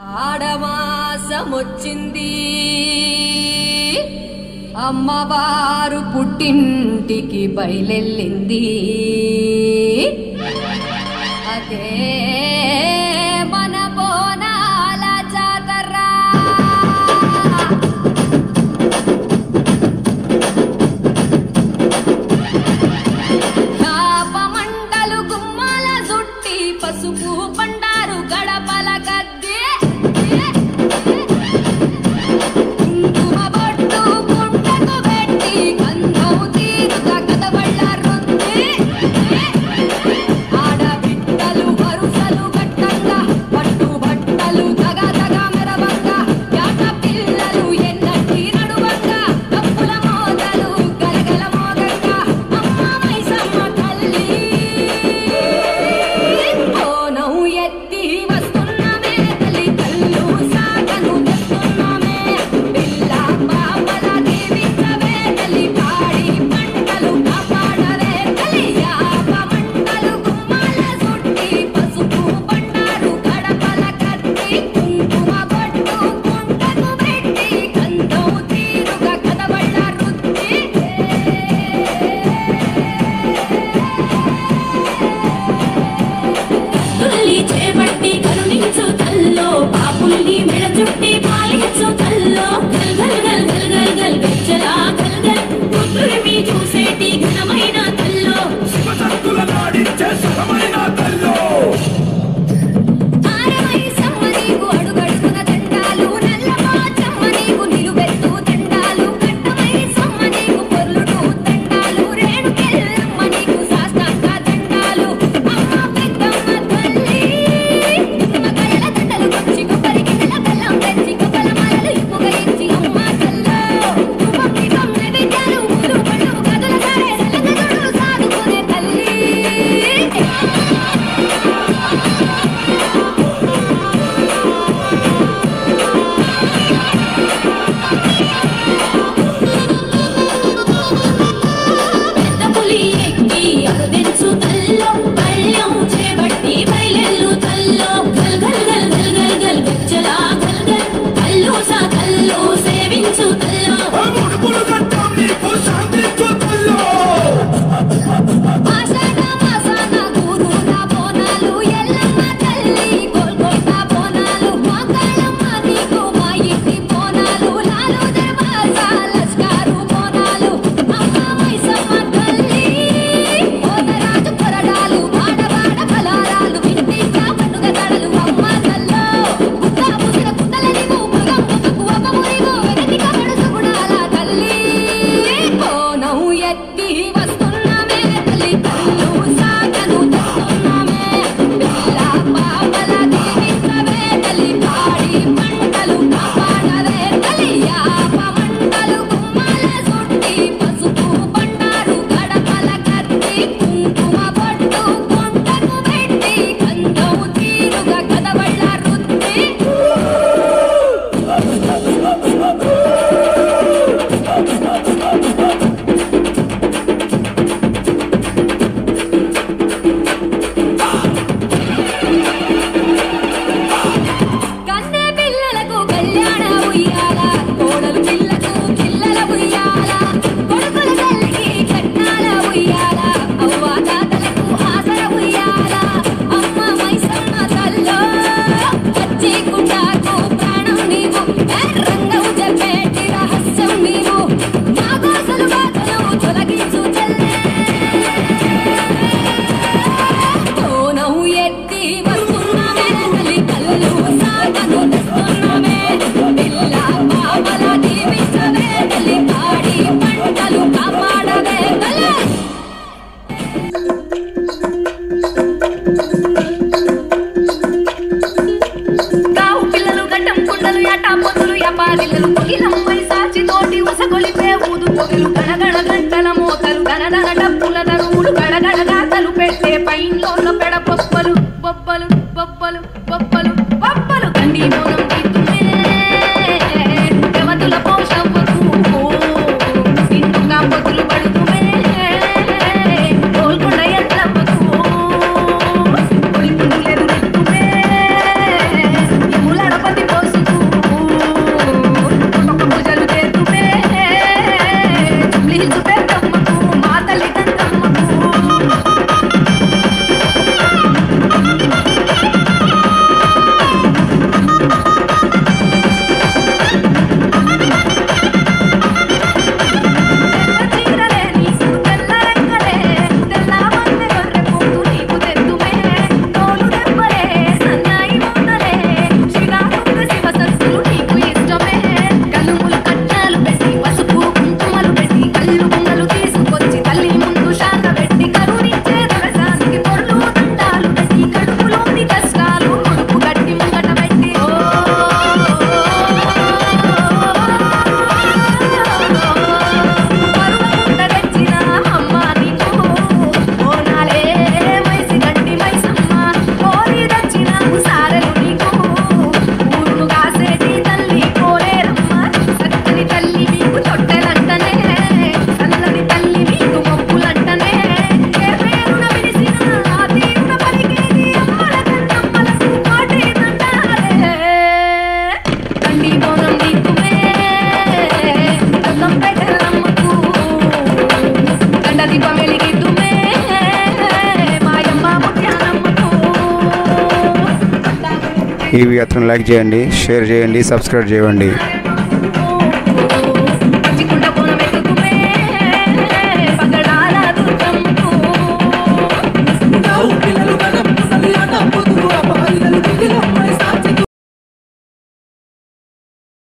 ఆడమాసమొచ్చింది అమ్మవారు పుట్టింటికి బయలెళ్ళింది అదే మన బోనాల జాతర మంటలు గుమ్మాల చుట్టి పసుపు పండారు గడపల గద్దె కుంకుమ బొట్టు గుంటకు పెట్టి గంధం తీరుగా కదవళ్ళ రొంది ఆడబిడ్డలు వరుసలు గట్టంగా పట్టు బట్టలు తగ తగ మెరవంగా యాట పిల్లలు ఎన్నటి నడువంగా డప్పుల మోతలు గలగల మోగంగా అమ్మ మైసమ్మ తల్లి కోనం ఎత్తి వస్తున్నామే తల్లి కళ్ళు సాగను తెస్తున్నామే పిల్ల పాపల దీవించవే తల్లి పాడి పంటలు కాపాడవే తల్లి యాప మంటలు గుమ్మాల సుట్టి పసుపు పండారు గడపల కత్తి కుంకుమ బొట్టు కుంటకు పెట్టి గంధం తీరుగా కదవళ్ళ రుద్ది తుల్లి చేపట్టి కరుణించు తల్లో పాపుల్ని మెడ చుట్టి పాలించు తల్లో గల్ గల్ గల్ గల్ గల్ గల్ వెచ్చలా గల్ గల్ పుత్రుడిమి చూసేటి ఘనమైన తల్లో శివశక్తుల నాడించే సుఖమైన తల్లో ఆరవై సమ్మ నీకు అడుగడుగున దండాలు నల్లమా చమ్మ నీకు నిలువెత్తు దండాలు కట్టమై సమ్మ నీకు పొర్లుడు దండాలు రేణుకెల్లమ్మ నీకు శాస్త్రాంగ దండాలు అమ్మ పెద్దమ్మ తల్లి నిమ్మకాయల దండలు కొచ్చి కొబ్బరికి నెల బెల్లం తెచ్చి కొబ్బల మాలలు ఇప్పుగా ఇచ్చి అమ్మ తల్లో రూపం దీపం నైవేద్యాలు పూలు పళ్ళు కదుల సారే నల్లగదుడు సాదుకునే తల్లి పెద్ద పులి ఎక్కి అరుదెంచు తల్లో పళ్ళెం చేపట్టి బయలెల్లు తల్లో గల్ గల్ గల్ గల్ గల్ గల్ వెచ్చలా గల్ గల్ కల్లు సా కల్లు సేవించు తల్లో ముడుపులు కట్టాం నీకు శాంతించు తల్లో ఆషాఢ మాసాన గురున బోనాలు ఎల్లమ్మ తల్లి గోల్కొండ బోనాలు మాంగళమ్మ నీకు మా ఇంటి బోనాలు లాలు దర్వాజా లస్కారు బోనాలు అమ్మ మైసమ్మ తల్లి పోతరాజు కొరడాలు వాడవాడ పలారాలు ఇంటింట పండుగ దడలు అమ్మ తల్లో గుట్ట ముసిర కుండలని మృగం ముఖకు అమ్మమురిగో వెనక పడుసు గుడాల తల్లి కోనం ఎత్తి వస్తున్నామే తల్లి కళ్ళు సాగను తెస్తున్నామే పిల్ల పాపల దీవించవే తల్లి పాడి పంటలు కాపాడవే తల్లి యాప మంటలు గుమ్మాల సుట్టి పసుపు పండారు గడపల కత్తి కుంకుమ బొట్టు గుంటకు పెట్టి గంధం తీరుగా కదవళ్ళ రుద్ది కన్నె పిల్లలకు కళ్యాణ ఉయ్యాల కోడలు పిల్లకు పిల్లల ఉయ్యాల కొడుకుల తల్లికి కట్నాల ఉయ్యాల అవ్వ తాతలకు ఆసర ఉయ్యాల అమ్మ మైసమ్మ తల్లో పచ్చి గుడ్డాకు ప్రాణం నీవు రంగం చెప్పేటి రహస్యం నీవు మా గోసలు బాధలు తొలగించు చల్లే కోనం ఎత్తి వస్తున్నామే తల్లి కళ్ళు సాగను తెస్తున్నామే పిల్ల పాపల దీవించవే తల్లి పాడి పంటలు కాపాడవే తల్లి కావు పిల్లలు గడ్డం కుండలు యాటా పొందులు యపారిల్లలు పొగిలమ్మై సాచి తోటి ఉసగొలిపే ఊదు పొగలు గణగణ గంటల మోతలు గణదన డప్పుల దరువులు గడగడ గాతలు పెట్టే పైన్లోన పెడ బొబ్బలు బొబ్బలు బొబ్బలు బొబ్బలు బొబ్బలు కండి మోనం తీర్చుమే దేవతల పోషవ్వకు సింధుగా పొద్దులు పడుతుమే గోల్కొండ ఎట్లవ్వకు కొలిపులు ఎదురెత్తుమే యములడపతి ఈ యాత్రను లైక్ చేయండి షేర్ చేయండి సబ్స్క్రైబ్ చేయండి